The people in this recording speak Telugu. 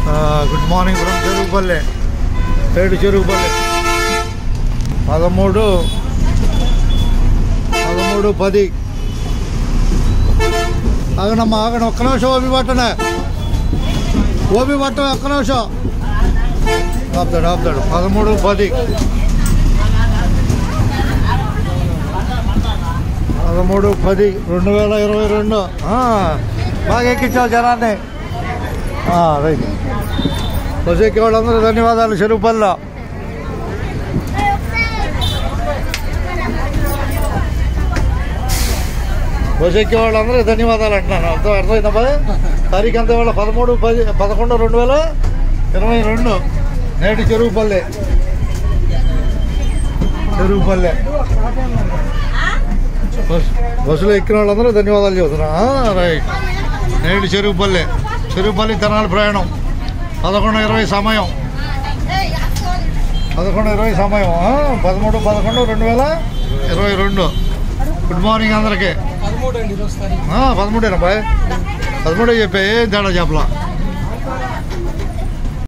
ఆ, గుడ్ మార్నింగ్ ఫ్రమ్ చెరుకుపల్లె ఏడు చెరుకుపల్లె పదమూడు పదమూడు పది ఆగనమ్మా ఆగండి ఒక్క నిమిషం ఓపి పట్టనే ఓపి పట్ట ఒక్క నిమిషం ఆపుతాడు ఆపుతాడు పదమూడు పది పదమూడు పది రెండు వేల ఇరవై రెండు ఆ, బాగా ఎక్కించావు జనాన్ని ఆ, రైట్ బస్ ఎక్కే వాళ్ళందరూ ధన్యవాదాలు చెరుకుపల్లిలో బస్ ఎక్కే వాళ్ళందరికీ ధన్యవాదాలు అంటున్నాను అర్థం అర్థమైందా పది తారీఖు అంతా వాళ్ళ పదమూడు పది పదకొండు రెండు వేల ఇరవై రెండు నేటి చెరుకుపల్లె చెరుకుపల్లె బస్ బస్సులో ఎక్కిన వాళ్ళందరూ ధన్యవాదాలు చెబుతున్నా ఆ, రైట్ నేటి చెరుకుపల్లె చెరుకుపల్లి తెనాలి ప్రయాణం పదకొండు ఇరవై సమయం పదకొండు ఇరవై సమయం ఆ, పదమూడు పదకొండు రెండు వేల ఇరవై రెండు గుడ్ మార్నింగ్ అందరికీ పదమూడు అండి ఈరోజు తారీఖు ఆ, పదమూడేనా బాయ్ పదమూడే చెప్పే ఏం తేడా చెప్పలా